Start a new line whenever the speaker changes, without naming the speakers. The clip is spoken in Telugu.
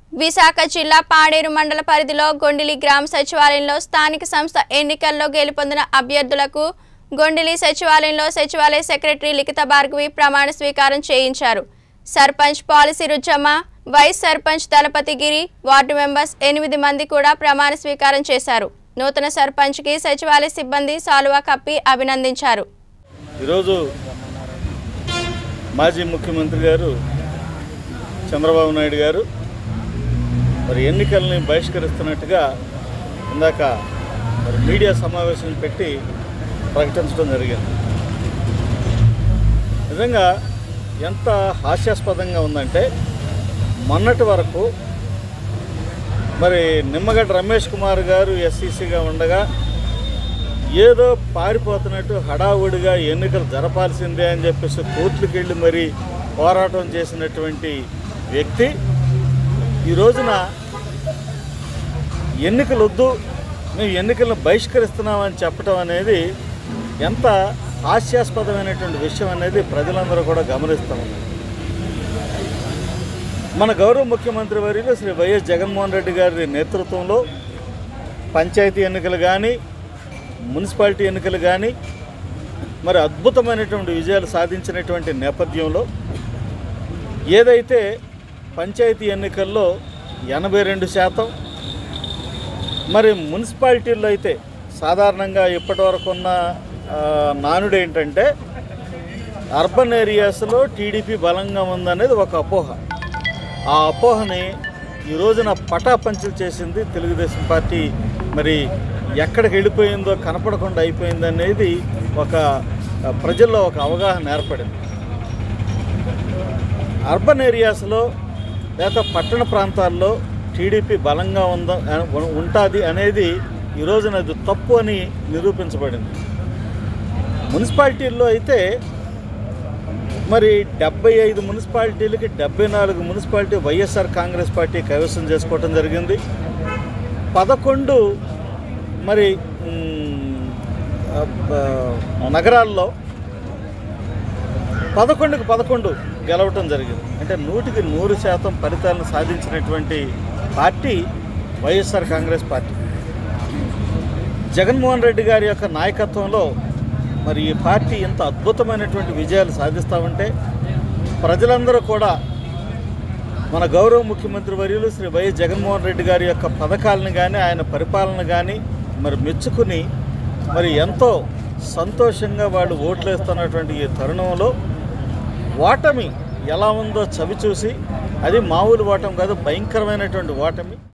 విశాఖ జిల్లా పాడేరు మండల పరిధిలో గొండిలి గ్రామ సచివాలయంలో స్థానిక సంస్థ ఎన్నికల్లో గెలుపొందిన అభ్యర్థులకు గొండిలి సచివాలయంలో సచివాలయ సెక్రటరీ లిఖిత భార్గవి ప్రమాణ స్వీకారం చేయించారు సర్పంచ్ పాలసీ రుజమ్మ వైస్ సర్పంచ్ దళపతిగిరి వార్డు మెంబర్స్ ఎనిమిది మంది కూడా ప్రమాణ స్వీకారం చేశారు నూతన సర్పంచ్కి సచివాలయ సిబ్బంది సాలువా కప్పి అభినందించారు
ఈరోజు మాజీ ముఖ్యమంత్రి గారు చంద్రబాబు నాయుడు గారు మరి ఎన్నికల్ని బహిష్కరిస్తున్నట్టుగా ఇందాక మరి మీడియా సమావేశం పెట్టి ప్రకటించడం జరిగింది నిజంగా ఎంత హాస్యాస్పదంగా ఉందంటే మొన్నటి వరకు మరి నిమ్మగడ్డ రమేష్ కుమార్ గారు ఎస్సీసీగా ఉండగా ఏదో పారిపోతున్నట్టు హడావుడిగా ఎన్నికలు జరపాల్సిందే అని చెప్పేసి కోర్టులకు వెళ్ళి మరీ పోరాటం చేసినటువంటి వ్యక్తి ఈ రోజున ఎన్నికలు వద్దు మేము ఎన్నికలను బహిష్కరిస్తున్నామని చెప్పడం అనేది ఎంత హాస్యాస్పదమైనటువంటి విషయం అనేది ప్రజలందరూ కూడా గమనిస్తాం మన గౌరవ ముఖ్యమంత్రి వర్యులు శ్రీ వైఎస్ జగన్మోహన్ రెడ్డి గారి నేతృత్వంలో పంచాయతీ ఎన్నికలు కానీ మున్సిపాలిటీ ఎన్నికలు కానీ మరి అద్భుతమైనటువంటి విజయాలు సాధించినటువంటి నేపథ్యంలో ఏదైతే పంచాయతీ ఎన్నికల్లో ఎనభై రెండు శాతం మరి మున్సిపాలిటీల్లో అయితే సాధారణంగా ఇప్పటివరకు ఉన్న ఆ, నానుడు ఏంటంటే అర్బన్ ఏరియాస్లో టీడీపీ బలంగా ఉందనేది ఒక అపోహ ఆ అపోహని ఈ రోజున పటాపంచలు చేసింది తెలుగుదేశం పార్టీ మరి ఎక్కడికి వెళ్ళిపోయిందో కనపడకుండా అయిపోయింది అనేది ఒక ఆ, ప్రజల్లో ఒక అవగాహన ఏర్పడింది అర్బన్ ఏరియాస్లో లేదా పట్టణ ప్రాంతాల్లో టీడీపీ బలంగా ఉందా ఉంటుంది అనేది ఈ రోజున అది తప్పు అని నిరూపించబడింది మున్సిపాలిటీల్లో అయితే మరి డెబ్బై ఐదు మున్సిపాలిటీలకి డెబ్బై నాలుగు మున్సిపాలిటీ వైఎస్ఆర్ కాంగ్రెస్ పార్టీ కైవసం చేసుకోవటం జరిగింది పదకొండు మరి మ్, ఆ, ఆ, నగరాల్లో పదకొండుకి పదకొండు గెలవటం జరిగింది అంటే నూటికి నూరు శాతం ఫలితాలను సాధించినటువంటి పార్టీ వైఎస్ఆర్ కాంగ్రెస్ పార్టీ జగన్మోహన్ రెడ్డి గారి యొక్క నాయకత్వంలో మరి ఈ పార్టీ ఎంత అద్భుతమైనటువంటి విజయాలు సాధిస్తామంటే ప్రజలందరూ కూడా మన గౌరవ ముఖ్యమంత్రి వర్యులు శ్రీ వైఎస్ జగన్మోహన్ రెడ్డి గారి యొక్క పథకాలను కానీ ఆయన పరిపాలన కానీ మరి మెచ్చుకుని మరి ఎంతో సంతోషంగా వాళ్ళు ఓట్లేస్తున్నటువంటి ఈ తరుణంలో ఓటమి ఎలా ఉందో చవి చూసి అది మామూలు ఓటమి కాదు భయంకరమైనటువంటి ఓటమి